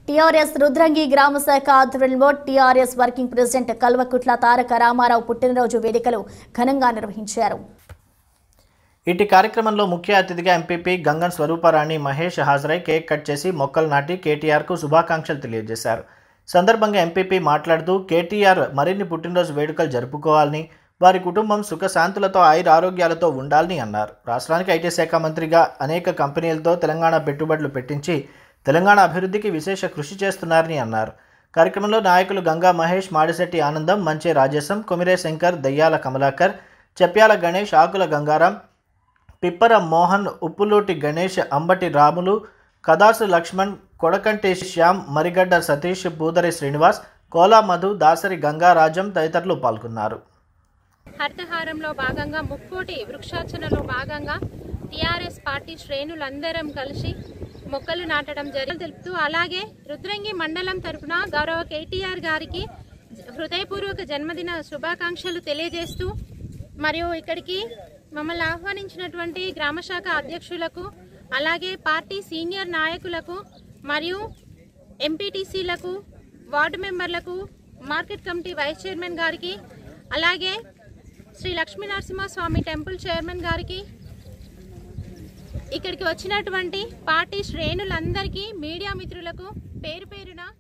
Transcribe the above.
TRS Rudrangi గ్రామ శాఖ ఆధ్వర్యంలో TRS working president Kalvakuntla Taraka Ramarao పుట్టినరోజు వేడుకలు ఘనంగా నిర్వహించారు ఇటు కార్యక్రమంలో ముఖ్య అతిథిగా ఎంపీపీ గంగన్ స్వరూపరాణి మహేష్ హాజరై కేక్ కట్ చేసి మొక్కలు నాటి కేటీఆర్కు శుభాకాంక్షలు తెలియజేశారు సందర్భంగా ఎంపీపీ మాట్లాడుతూ కేటీఆర్ మరిన్ని పుట్టినరోజు వేడుకలు జరుపుకోవాలని వారి కుటుంబం సుఖశాంతులతో ఆయుర ఆరోగ్యాలతో ఉండాలని అన్నారు రాష్ట్రానికి ఐటీ శాఖ మంత్రిగా అనేక కంపెనీలతో తెలంగాణ పెట్టుబడులు పెట్టించి తెలంగాణ అభివృద్ధికి విశేష కృషి చేస్తున్నారని అన్నారు కార్యక్రమంలో నాయకులు గంగా మహేష్ మాడిశెట్టి ఆనందం మంచే రాజేశం కొమిరే శంకర్ దయ్యాల కమలాకర్ చెప్యాల గణేష్ ఆకుల గంగారాం పిప్పర మోహన్ ఉప్పులూటి గణేష్ అంబటి రాములు కదాసు లక్ష్మణ్ కొడకంటి శ్యామ్ మరిగడ్డ సతీష్ పూదరి శ్రీనివాస్ కోలా మధు దాసరి గంగారాజం తదితరులు పాల్గొన్నారు హరితహారంలో భాగంగా ముక్కోటి వృక్షార్చనలో భాగంగా టీఆర్ఎస్ పార్టీ శ్రేణులందరం కలిసి మొక్కలు నాటడం జరిగింది తెలుపుతూ అలాగే రుద్రంగి మండలం తరపున గౌరవ కేటీఆర్ గారికి హృదయపూర్వక జన్మదిన శుభాకాంక్షలు తెలియజేస్తూ మరియు ఇక్కడికి మమ్మల్ని ఆహ్వానించినటువంటి గ్రామశాఖ అధ్యక్షులకు అలాగే పార్టీ సీనియర్ నాయకులకు మరియు ఎంపీటీసీలకు వార్డు మెంబర్లకు మార్కెట్ కమిటీ వైస్ చైర్మన్ గారికి అలాగే శ్రీ లక్ష్మీ నరసింహస్వామి టెంపుల్ చైర్మన్ గారికి ఇక్కడికి వచ్చినటువంటి పార్టీ శ్రేణులందరికీ మీడియా మిత్రులకు పేరు పేరున